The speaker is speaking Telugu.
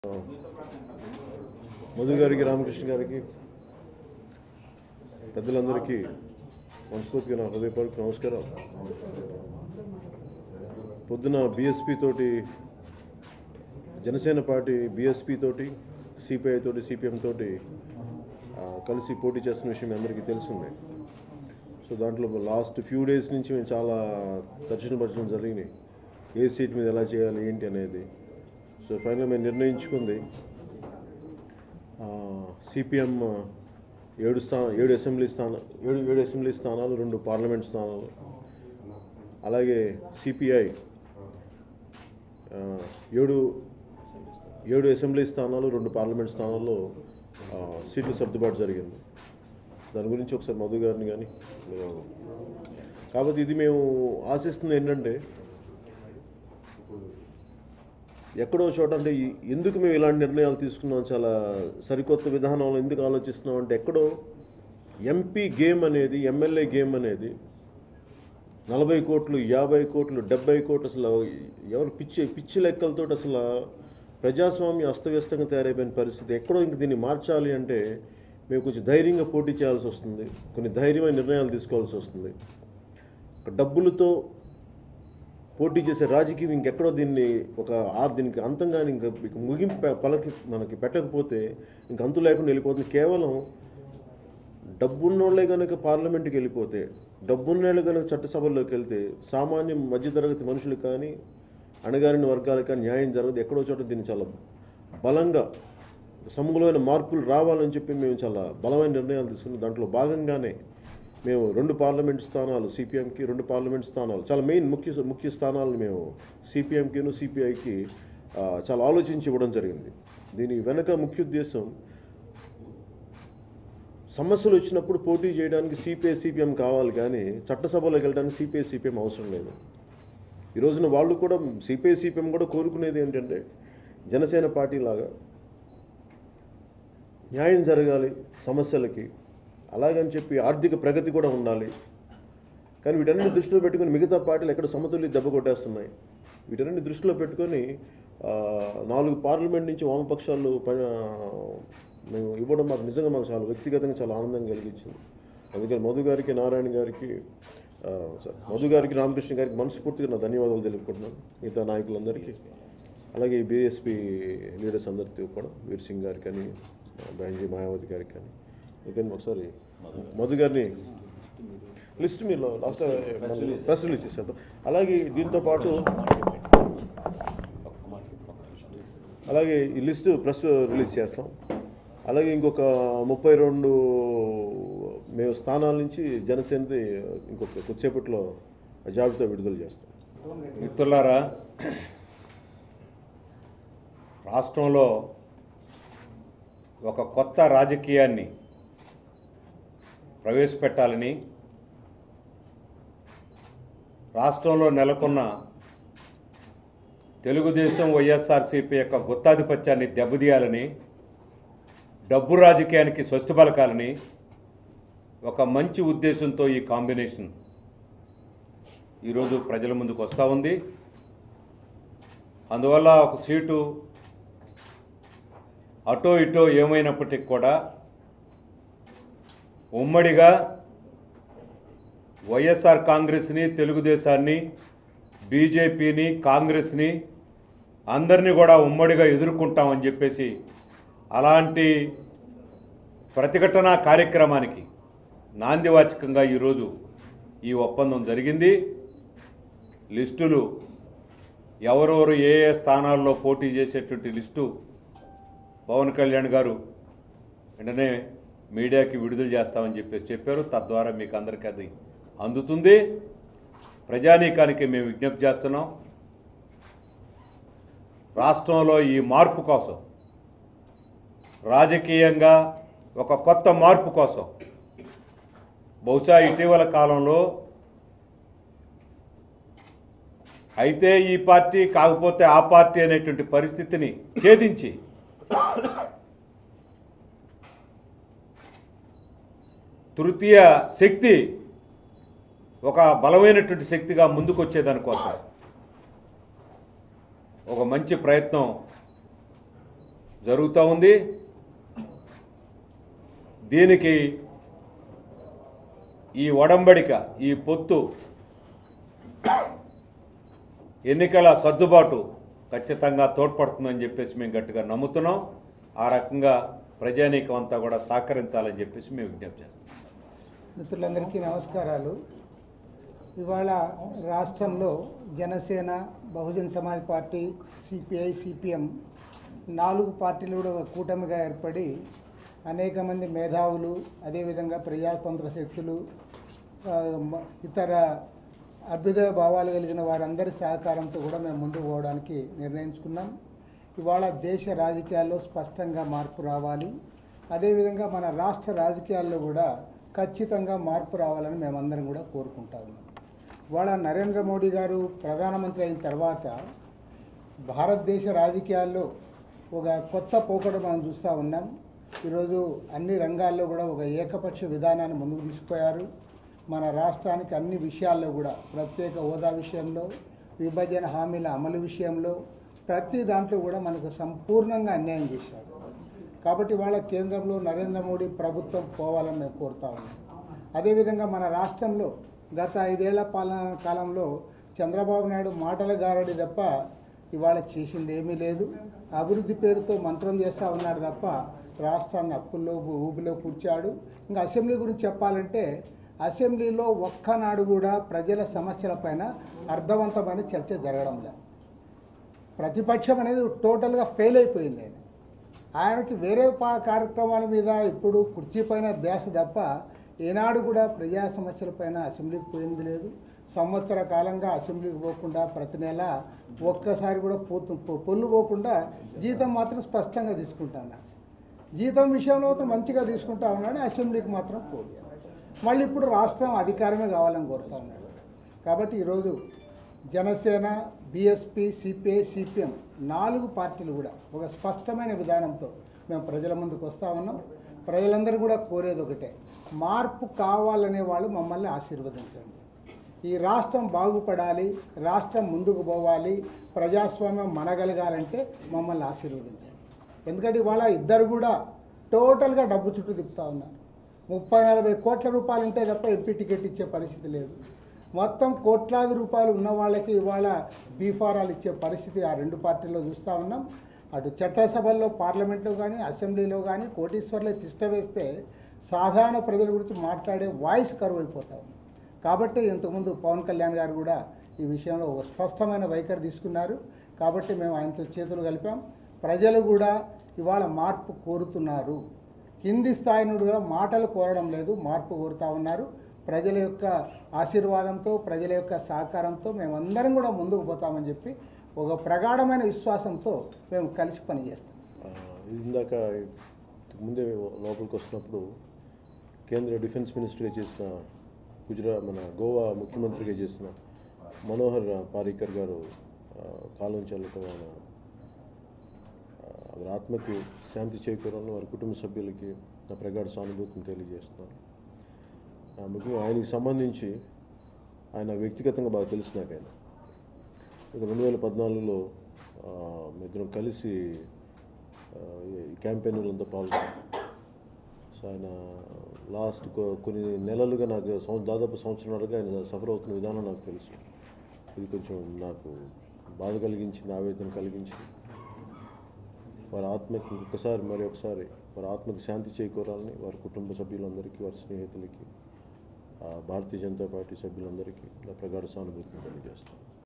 మధు గారికి రామకృష్ణ గారికి పెద్దలందరికీ మనస్ఫూర్తిగా నా హృదయపూర్వక నమస్కారం పొద్దున బీఎస్పీ తోటి జనసేన పార్టీ బీఎస్పీ తోటి సిపిఐ తోటి సిపిఎం తోటి ఆ, కలిసి పోటీ చేస్తున్న విషయం మీ అందరికీ తెలిసిందే సో దాంట్లో లాస్ట్ ఫ్యూ డేస్ నుంచి మేము చాలా తర్జన పరచడం జరిగినాయి ఏ సీట్ మీద ఎలా చేయాలి ఏంటి అనేది సో ఫైనల్ మేము నిర్ణయించుకుంది సిపిఎం ఏడు స్థా ఏడు అసెంబ్లీ స్థాన ఏడు ఏడు అసెంబ్లీ స్థానాలు రెండు పార్లమెంట్ స్థానాలు అలాగే సిపిఐ ఏడు ఏడు అసెంబ్లీ స్థానాలు రెండు పార్లమెంట్ స్థానాల్లో ఆ, సీట్లు సర్దుబాటు జరిగింది దాని గురించి ఒకసారి మధు గారిని కానీ కాబట్టి ఇది మేము ఆశిస్తుంది ఏంటంటే ఎక్కడో చోట అంటే ఈ- ఎందుకు మేము ఇలాంటి నిర్ణయాలు తీసుకున్నాం చాలా సరికొత్త విధానంలో ఎందుకు ఆలోచిస్తున్నాం అంటే ఎక్కడో ఎంపీ గేమ్ అనేది ఎమ్మెల్యే గేమ్ అనేది నలభై కోట్లు యాభై కోట్లు డెబ్బై కోట్లు అసలు ఎవరు పిచ్చి పిచ్చి లెక్కలతో అసలు ప్రజాస్వామ్యం అస్తవ్యస్తంగా తయారైపోయిన పరిస్థితి ఎక్కడో ఇంక దీన్ని మార్చాలి అంటే మేము కొంచెం ధైర్యంగా పోటీ చేయాల్సి వస్తుంది కొన్ని ధైర్యమైన నిర్ణయాలు తీసుకోవాల్సి వస్తుంది డబ్బులతో పోటీ చేసే రాజకీయం ఇంకెక్కడో దీన్ని ఒక ఆ దీనికి అంతంగా ఇంకా ఇక ముగింపు పలకి మనకి పెట్టకపోతే ఇంక అంతు లేకుండా వెళ్ళిపోతుంది కేవలం డబ్బున్నోళ్ళే కనుక పార్లమెంట్కి వెళ్ళిపోతే డబ్బున్నోళ్ళు కనుక చట్టసభల్లోకి వెళ్తే సామాన్య మధ్యతరగతి మనుషులకు కానీ అణగారిన వర్గాలకు కానీ న్యాయం జరగదు ఎక్కడో చోట దీన్ని చాలా బలంగా సమూలమైన మార్పులు రావాలని చెప్పి మేము చాలా బలమైన నిర్ణయాలు తీసుకున్నాం దాంట్లో భాగంగానే మేము రెండు పార్లమెంట్ స్థానాలు సిపిఎంకి రెండు పార్లమెంట్ స్థానాలు చాలా మెయిన్ ముఖ్య ముఖ్య స్థానాలను మేము సిపిఎంకిను సిపిఐకి చాలా ఆలోచించి ఇవ్వడం జరిగింది దీని వెనక ముఖ్య ఉద్దేశం సమస్యలు వచ్చినప్పుడు పోటీ చేయడానికి సిపిఐ సిపిఎం కావాలి కానీ చట్టసభలోకి వెళ్ళడానికి సిపిఐ సిపిఎం అవసరం లేదు ఈ రోజున వాళ్ళు కూడా సిపిఐ సిపిఎం కూడా కోరుకునేది ఏంటంటే జనసేన పార్టీ లాగా న్యాయం జరగాలి సమస్యలకి అలాగని చెప్పి ఆర్థిక ప్రగతి కూడా ఉండాలి కానీ వీటన్నిటి దృష్టిలో పెట్టుకొని మిగతా పార్టీలు ఎక్కడ సమతుల్య దెబ్బ కొట్టేస్తున్నాయి వీటన్నిటి దృష్టిలో పెట్టుకొని ఆ, నాలుగు పార్లమెంట్ నుంచి వామపక్షాలు ప- మేము ఇవ్వడం మాకు నిజంగా మాకు చాలా వ్యక్తిగతంగా చాలా ఆనందం కలిగించింది అందుకని మధు గారికి నారాయణ గారికి ఆ, సారీ, మధు గారికి రామకృష్ణ గారికి మనస్ఫూర్తిగా నా ధన్యవాదాలు తెలుపుకుంటున్నాను మిగతా నాయకులందరికీ అలాగే బీఎస్పీ లీడర్స్ అందరికీ కూడా వీర్ సింగ్ గారికి కానీ బెంజీ మాయావతి గారికి కానీ ఇంకా ఒకసారి మధు గారిని లిస్ట్ మీరు లాస్ట్ ప్రెస్ రిలీజ్ చేసేద్దాం అలాగే దీంతో పాటు అలాగే ఈ లిస్ట్ ప్రెస్ రిలీజ్ చేస్తాం అలాగే ఇంకొక ముప్పై రెండు మేము స్థానాల నుంచి జనసేనది ఇంకొక కొద్దిసేపట్లో జాబితా విడుదల చేస్తాం మిత్రులారా రాష్ట్రంలో ఒక కొత్త రాజకీయాన్ని ప్రవేశపెట్టాలని రాష్ట్రంలో నెలకొన్న తెలుగుదేశం వైఎస్ఆర్సీపీ యొక్క గుత్తాధిపత్యాన్ని దెబ్బతీయాలని డబ్బు రాజకీయానికి స్వస్తి పలకాలని ఒక మంచి ఉద్దేశంతో ఈ కాంబినేషన్ ఈరోజు ప్రజల ముందుకు వస్తూ ఉంది అందువల్ల ఒక సీటు అటో ఇటో ఏమైనప్పటికీ కూడా ఉమ్మడిగా వైఎస్ఆర్ కాంగ్రెస్ని తెలుగుదేశాన్ని బీజేపీని కాంగ్రెస్ని అందరినీ కూడా ఉమ్మడిగా ఎదుర్కొంటామని చెప్పేసి అలాంటి ప్రతిఘటన కార్యక్రమానికి నాందివాచకంగా ఈరోజు ఈ ఒప్పందం జరిగింది లిస్టులు ఎవరెవరు ఏ ఏ స్థానాల్లో పోటీ చేసేటువంటి లిస్టు పవన్ కళ్యాణ్ గారు వెంటనే మీడియాకి విడుదల చేస్తామని చెప్పేసి చెప్పారు తద్వారా మీకు అందరికీ అది అందుతుంది ప్రజానీకానికి మేము విజ్ఞప్తి చేస్తున్నాం రాష్ట్రంలో ఈ మార్పు కోసం రాజకీయంగా ఒక కొత్త మార్పు కోసం బహుశా ఇటీవల కాలంలో అయితే ఈ పార్టీ కాకపోతే ఆ పార్టీ అనేటువంటి పరిస్థితిని ఛేదించి తృతీయ శక్తి ఒక బలమైనటువంటి శక్తిగా ముందుకొచ్చేదానికోసం ఒక మంచి ప్రయత్నం జరుగుతూ ఉంది దీనికి ఈ ఒడంబడిక ఈ పొత్తు ఎన్నికల సర్దుబాటు ఖచ్చితంగా తోడ్పడుతుందని చెప్పేసి మేము గట్టిగా నమ్ముతున్నాం ఆ రకంగా ప్రజానీకం అంతా కూడా సహకరించాలని చెప్పేసి మేము విజ్ఞప్తి చేస్తాం మిత్రులందరికీ నమస్కారాలు ఇవాళ రాష్ట్రంలో Janasena Bahujan Samaj party CPI CPM నాలుగు పార్టీలు కూడా ఒక కూటమిగా ఏర్పడి అనేక మంది మేధావులు అదేవిధంగా ప్రజాతంత్ర శక్తులు ఆ, మ- ఇతర అభ్యుదయ భావాలు కలిగిన వారందరి సహకారంతో కూడా మేము ముందుకు పోవడానికి నిర్ణయించుకున్నాం ఇవాళ దేశ రాజకీయాల్లో స్పష్టంగా మార్పు రావాలి అదేవిధంగా మన రాష్ట్ర రాజకీయాల్లో కూడా ఖచ్చితంగా మార్పు రావాలని మేమందరం కూడా కోరుకుంటా ఉన్నాం ఇవాళ నరేంద్ర మోడీ గారు ప్రధానమంత్రి అయిన తర్వాత భారతదేశ రాజకీయాల్లో ఒక కొత్త పోకడ మనం చూస్తూ ఉన్నాం ఈరోజు అన్ని రంగాల్లో కూడా ఒక ఏకపక్ష విధానాన్ని ముందుకు తీసుకుపోయారు మన రాష్ట్రానికి అన్ని విషయాల్లో కూడా ప్రత్యేక హోదా విషయంలో విభజన హామీల అమలు విషయంలో ప్రతి దాంట్లో కూడా మనకు సంపూర్ణంగా అన్యాయం చేశారు కాబట్టి వాళ్ళ కేంద్రంలో నరేంద్ర మోడీ ప్రభుత్వం పోవాలని మేము కోరుతా ఉన్నాం అదేవిధంగా మన రాష్ట్రంలో గత ఐదేళ్ల పాలన కాలంలో చంద్రబాబు నాయుడు మాటల గారడి తప్ప ఇవాళ చేసింది ఏమీ లేదు అభివృద్ధి పేరుతో మంత్రం చేస్తూ ఉన్నాడు తప్ప రాష్ట్రాన్ని అప్పుల్లో ఊబిలో కూర్చాడు ఇంకా అసెంబ్లీ గురించి చెప్పాలంటే అసెంబ్లీలో ఒక్కనాడు కూడా ప్రజల సమస్యలపైన అర్థవంతమైన చర్చ జరగడం లేదు ప్రతిపక్షం అనేది టోటల్గా ఫెయిల్ అయిపోయింది ఆయన ఆయనకి వేరే పా కార్యక్రమాల మీద ఇప్పుడు కుర్చీ పైన ధ్యాస తప్ప ఏనాడు కూడా ప్రజా సమస్యలపైన అసెంబ్లీకి పోయింది లేదు సంవత్సర కాలంగా అసెంబ్లీకి పోకుండా ప్రతి నెల ఒక్కసారి కూడా పోతు పొ- పొల్లు పోకుండా జీతం మాత్రం స్పష్టంగా తీసుకుంటున్నాడు జీతం విషయంలో మాత్రం మంచిగా తీసుకుంటా ఉన్నాడు అసెంబ్లీకి మాత్రం పోలేదు మళ్ళీ ఇప్పుడు రాష్ట్రం అధికారమే కావాలని కోరుతా ఉన్నాడు కాబట్టి ఈరోజు జనసేన బీఎస్పీ సిపిఐ సిపిఎం నాలుగు పార్టీలు కూడా ఒక స్పష్టమైన విధానంతో మేము ప్రజల ముందుకు వస్తా ఉన్నాం ప్రజలందరూ కూడా కోరేది ఒకటే మార్పు కావాలనే వాళ్ళు మమ్మల్ని ఆశీర్వదించండి ఈ రాష్ట్రం బాగుపడాలి రాష్ట్రం ముందుకు పోవాలి ప్రజాస్వామ్యం మనగలగాలంటే మమ్మల్ని ఆశీర్వదించండి ఎందుకంటే ఇవాళ ఇద్దరు కూడా టోటల్గా డబ్బు చుట్టూ తిప్పుతా ఉన్నారు ముప్పై నలభై కోట్ల రూపాయలు ఉంటే తప్ప ఎంపీ టికెట్ ఇచ్చే పరిస్థితి లేదు మొత్తం కోట్లాది రూపాయలు ఉన్న వాళ్ళకి ఇవాళ బీఫారాలు ఇచ్చే పరిస్థితి ఆ రెండు పార్టీల్లో చూస్తూ ఉన్నాం అటు చట్టసభల్లో పార్లమెంట్లో కానీ అసెంబ్లీలో కానీ కోటీశ్వర్లే తిష్ట వేస్తే సాధారణ ప్రజల గురించి మాట్లాడే వాయిస్ కరువు అయిపోతా ఉంది కాబట్టి ఇంతకుముందు పవన్ కళ్యాణ్ గారు కూడా ఈ విషయంలో ఒక స్పష్టమైన వైఖరి తీసుకున్నారు కాబట్టి మేము ఆయనతో చేతులు కలిపాం ప్రజలు కూడా ఇవాళ మార్పు కోరుతున్నారు కింది స్థాయి నుండి కూడా మాటలు కోరడం లేదు మార్పు కోరుతా ఉన్నారు ప్రజల యొక్క ఆశీర్వాదంతో ప్రజల యొక్క సహకారంతో మేమందరం కూడా ముందుకు పోతామని చెప్పి ఒక ప్రగాఢమైన విశ్వాసంతో మేము కలిసి పనిచేస్తాం ఆ, ఇందాక ముందే లోపలికి వస్తున్నప్పుడు కేంద్ర డిఫెన్స్ మినిస్టర్గా చేసిన గుజరాత్ మన గోవా ముఖ్యమంత్రిగా చేసిన మనోహర్ పారీకర్ గారు ఆ, కాలం చెల్లటం ఆయన ఆ, వారి ఆత్మకి శాంతి చేకూరాలని వారి కుటుంబ సభ్యులకి నా ప్రగాఢ సానుభూతిని తెలియజేస్తున్నాను ఆ, ముఖ్యంగా ఆయనకి సంబంధించి ఆయన వ్యక్తిగతంగా బాగా తెలిసి నాకు ఆయన ఇక రెండు వేల పద్నాలుగులో ఇద్దరం కలిసి ఆ, ఈ క్యాంపెయిన్లంతా పాల్గొన్నాం సో ఆయన లాస్ట్ కొ- కొన్ని నెలలుగా నాకు సంవ- దాదాపు సంవత్సరాలుగా ఆయన సఫర్ అవుతున్న విధానం నాకు తెలుసు ఇది కొంచెం నాకు బాధ కలిగించింది ఆవేదన కలిగించింది వారి ఆత్మకి ఇంకొకసారి మరి ఒకసారి వారి ఆత్మకి శాంతి చేకూరాలని వారి కుటుంబ సభ్యులందరికీ వారి స్నేహితులకి ఆ, భారతీయ జనతా పార్టీ సభ్యులందరికీ నా ప్రగాఢ సానుభూతిని తెలియజేస్తాను